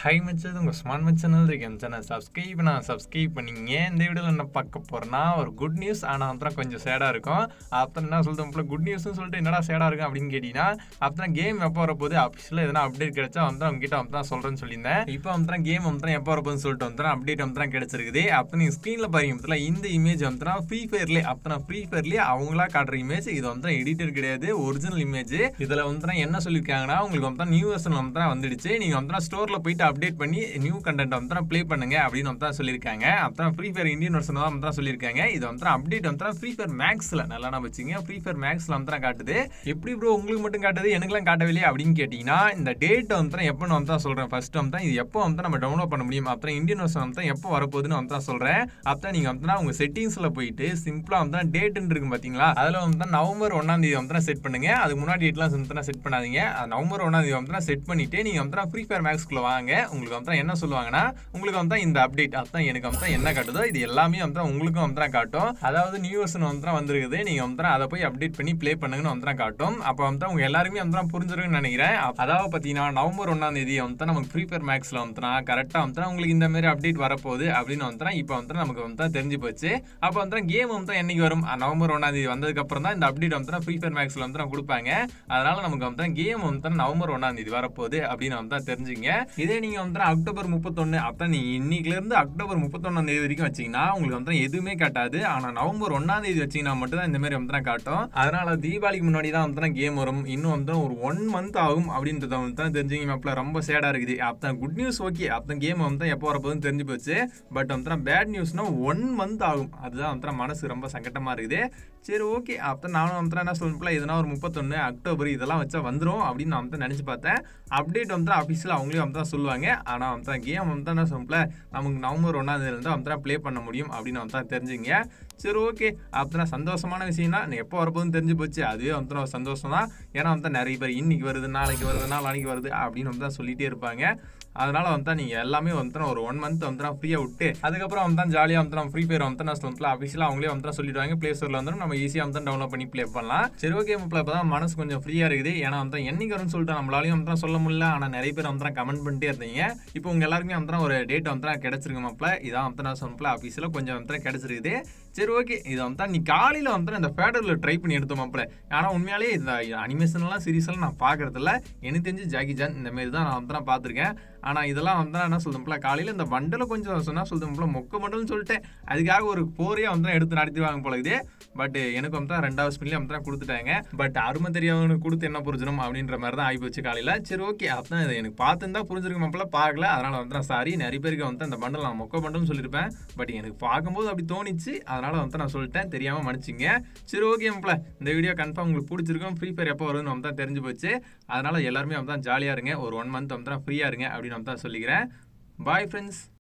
high மச்சது உங்கள் smart மச் சேனல் இருக்கேன் சேனல் சப்ஸ்கிரைப் நான் சப்ஸ்கிரைப் பண்ணிங்க இந்த வீடியோவில் என்ன பார்க்க போகிறேன்னா ஒரு குட் நியூஸ் ஆனால் அப்புறம் கொஞ்சம் சேடாக இருக்கும் அப்புறம் என்ன சொல்லிட்டு இப்போ குட் நியூஸ்னு சொல்லிட்டு என்னடா சேடாக இருக்கும் அப்படின்னு கேட்டிங்கன்னா அப்புறம் கேம் எப்போ வரப்போகுது அஃபிஷியலாக எதனா அப்டேட் கிடைச்சா வந்து அவங்ககிட்ட வந்து தான் சொல்கிறேன்னு சொல்லியிருந்தேன் இப்போ வந்து கேம் வந்து எப்போ வரப்போகுதுன்னு சொல்லிட்டு வந்து அப்டேட் வந்து தான் கிடைச்சிருக்குது அப்போ நீங்கள் ஸ்க்ரீனில் பாருங்க பத்தில இந்த இமேஜ் வந்து ஃப்ரீ ஃபயர்லேயே அப்போ ஃப்ரீ ஃபயர்லேயே அவங்களா காட்டுற இமேஜ் இது வந்து எடிட்டர் கிடையாது ஒரிஜினல் இமேஜ் இதில் வந்து என்ன சொல்லியிருக்காங்கன்னா உங்களுக்கு வந்து நியூ வெர்ஷன் வந்து வந்துடுச்சு நீங்கள் வந்து ஸ்டோரில் போயிட்டு அப்டேட் பண்ணி நியூ கண்டென்ட் வந்து ப்ளே பண்ணுங்க அப்படின்னு வந்து தான் சொல்லியிருக்காங்க அப்புறம் ஃப்ரீ ஃபயர் இந்தியன் வெர்ஷன் தான் வந்து தான் சொல்லியிருக்காங்க இது வந்து அப்டேட் வந்து ஃப்ரீ ஃபயர் மேக்ஸில் நல்லா நான் வச்சுங்க ஃப்ரீ ஃபயர் மேக்ஸில் வந்து தான் காட்டுது எப்படி ப்ரோ உங்களுக்கு மட்டும் காட்டுது எனக்குலாம் காட்டவில்லையே அப்படின்னு கேட்டிங்கன்னா இந்த டேட் வந்து எப்போ நான் வந்து தான் சொல்கிறேன் ஃபர்ஸ்ட் வந்து இது எப்போ வந்து நம்ம டவுன்லோட் பண்ண முடியும் அப்புறம் இந்தியன் வெர்ஷன் வந்து எப்போ வரப்போகுதுன்னு வந்து தான் சொல்கிறேன் அப்புறம் நீங்கள் வந்து உங்கள் செட்டிங்ஸில் போயிட்டு சிம்பிளாக வந்து டேட்டுன்னு இருக்கு பார்த்தீங்களா அதில் வந்து நவம்பர் ஒன்றாம் தேதி வந்து செட் பண்ணுங்க அதுக்கு முன்னாடி டேட்லாம் வந்து செட் பண்ணாதீங்க அது நவம்பர் ஒன்றாம் தேதி வந்து செட் பண்ணிட்டு நீங்கள் வந்து ஃப்ரீ ஃபயர் மேக்ஸ்க்குள்ள வாங்க உங்களுக்கு வந்து என்ன சொல்லுவாங்கன்னா உங்களுக்கு வந்து இந்த அப்டேட் அதான் எனக்கு வந்து என்ன காட்டுதோ இது எல்லாமே வந்து உங்களுக்கும் வந்து காட்டும் அதாவது நியூ வெர்ஷன் வந்து வந்திருக்குது நீங்க வந்து அதை போய் அப்டேட் பண்ணி ப்ளே பண்ணுங்கன்னு வந்து காட்டும் அப்போ வந்து உங்க எல்லாருமே வந்து புரிஞ்சிருக்குன்னு நினைக்கிறேன் அப்~ அதாவது பார்த்தீங்கன்னா நவம்பர் ஒன்றாம் தேதி வந்து நமக்கு ஃப்ரீ ஃபயர் மேக்ஸ்ல வந்து கரெக்டாக வந்து உங்களுக்கு இந்த மாதிரி அப்டேட் வரப்போகுது அப்படின்னு வந்து இப்போ வந்து நமக்கு வந்து தெரிஞ்சு போச்சு அப்போ வந்து கேம் வந்து என்னைக்கு வரும் அஹ் நவம்பர் ஒன்றாம் தேதி வந்ததுக்கு அப்புறம் தான் இந்த அப்டேட் வந்து ஃப்ரீ ஃபயர் மேக்ஸ்ல வந்து கொடுப்பாங்க அதனால நமக்கு வந்து கேம் வந்து நவம்பர் ஒன்றாம் தேதி வரப்போகுது அப்படின்னு வந்து தெரிஞ்சுங்க இதே நீங்க வந்து அக்டோபர் முப்பத்தொன்னு அப்ப நீங்க இன்னைக்குல இருந்து அக்டோபர் முப்பத்தொன்னாம் தேதி வரைக்கும் வச்சீங்கன்னா உங்களுக்கு வந்து எதுவுமே காட்டாது ஆனா நவம்பர் ஒன்னாம் தேதி வச்சீங்கன்னா மட்டும் தான் இந்த மாதிரி வந்து காட்டும் அதனால தீபாவளிக்கு முன்னாடி தான் வந்து கேம் வரும் இன்னும் வந்து ஒரு ஒன் மந்த் ஆகும் அப்படின்றத வந்து தான் தெரிஞ்சுங்க மேப்ல ரொம்ப சேடா இருக்குது அப்பதான் குட் நியூஸ் ஓகே அப்பதான் கேம் வந்து எப்போ வரப்போகுதுன்னு தெரிஞ்சு போச்சு பட் வந்து பேட் நியூஸ்னா ஒன் மந்த் ஆகும் அதுதான் வந்து மனசு ரொம்ப சங்கட்டமா இருக்குது சரி ஓகே அப்போ நானும் வந்து என்ன சொல்லணும்ல எதனா ஒரு முப்பத்தொன்று அக்டோபர் இதெல்லாம் வச்சா வந்துடும் அப்படின்னு நான் வந்து நினச்சி பார்த்தேன் அப்டேட் வந்து ஆஃபீஸில் அவங்களே வந்து தான் சொல்லுவாங்க ஆனால் வந்து கேம் வந்து என்ன சொல்லணும்ல நமக்கு நவம்பர் ஒன்றாந்தேதிலேருந்து வந்து தான் ப்ளே பண்ண முடியும் அப்படின்னு வந்து தான் தெரிஞ்சுங்க சரி ஓகே அப்போ சந்தோஷமான விஷயம் தான் எப்போ வரப்போகுதுன்னு தெரிஞ்சு போச்சு அதுவே வந்து ஒரு சந்தோஷம் தான் ஏன்னா வந்து நிறைய பேர் இன்னைக்கு வருது நாளைக்கு வருது நாளைக்கு வருது அப்படின்னு வந்து தான் சொல்லிகிட்டே இருப்பாங்க அதனால வந்து நீங்கள் எல்லாமே வந்து ஒரு ஒன் மந்த் வந்து ஃப்ரீயாக விட்டு அதுக்கப்புறம் வந்து தான் ஜாலியாக வந்து நம்ம ஃப்ரீ ஃபயர் வந்து நான் சொல்லலாம் அஃபிஷியலாக அவங்களே வந்து சொல்லிடுவாங்க ப்ளே ஸ்டோரில் வந்து நம்ம ஈஸியாக வந்து டவுன்லோட் பண்ணி ப்ளே பண்ணலாம் சரி ஓகே இப்போ இப்போ தான் மனசு கொஞ்சம் ஃப்ரீயாக இருக்குது ஏன்னா வந்து என்னைக்கு வரும்னு சொல்லிட்டு நம்மளாலையும் வந்து சொல்ல முடியல ஆனால் நிறைய பேர் வந்து கமெண்ட் பண்ணிட்டே இருந்தீங்க இப்போ உங்க எல்லாருக்குமே வந்து ஒரு டேட் வந்து கிடைச்சிருக்கு மாப்பிள இதான் வந்து நான் சொன்னப்பல ஆஃபீஸில் கொஞ்சம் வந்து கிடைச்சிருக்குது சரி ஓகே இது வந்து நீ காலையில் வந்து இந்த ஃபேடரில் ட்ரை பண்ணி எடுத்தோம் மாப்பிள ஆனால் உண்மையாலே இந்த அனிமேஷன்லாம் சீரிஸ்லாம் நான் பார்க்கறதில்ல எனக்கு தெரிஞ்சு ஜாக்கி ஜான் இந்த மாதிரி தான் நான் வந்து நான் பார்த்துருக்கேன் ஆனால் இதெல்லாம் வந்து நான் என்ன சொல்லும்போம்ல காலையில் இந்த வண்டலை கொஞ்சம் சொன்னால் சொல்லும்போம்ல மொக்க மண்டல்னு சொல்லிட்டேன் அதுக்காக ஒரு போரையாக வந்து எடுத்து நடத்திடுவாங்க போல இது பட் எனக்கு வந்து ரெண்டாவது ஸ்பின்லேயே வந்து கொடுத்துட்டாங்க பட் அருமை தெரியாதவனுக்கு கொடுத்து என்ன புரிஞ்சிடும் அப்படின்ற மாதிரி தான் ஆகிப்போச்சு காலையில் சரி ஓகே அப்பதான் இதை எனக்கு பார்த்துருந்தா புரிஞ்சிருக்க மாப்பிள்ள பார்க்கல அதனால வந்து நான் சாரி நிறைய பேருக்கு வந்து அந்த பண்டல் நான் மொக்க பண்டல்னு சொல்லியிருப்பேன் பட் எனக்கு பார்க்கும்போது அப்படி தோணிச்சு அதனால வந்து நான் சொல்லிட்டேன் தெரியாமல் மன்னிச்சிங்க சரி ஓகே மாப்பிள்ள இந்த வீடியோ கன்ஃபார்ம் உங்களுக்கு பிடிச்சிருக்கும் ஃப்ரீ ஃபயர் எப்போ வரும்னு வந்து தான் தெரிஞ்சு போச்சு அதனால எல்லாருமே வந்து தான் ஜாலியாக இருங்க ஒரு ஒன் மந்த் வந்து தான் ஃப்ரீயாக இருங்க அப்படின்னு வந்து தான் சொல்லிக்கிறேன் பாய் ஃப்ரெண்ட்ஸ்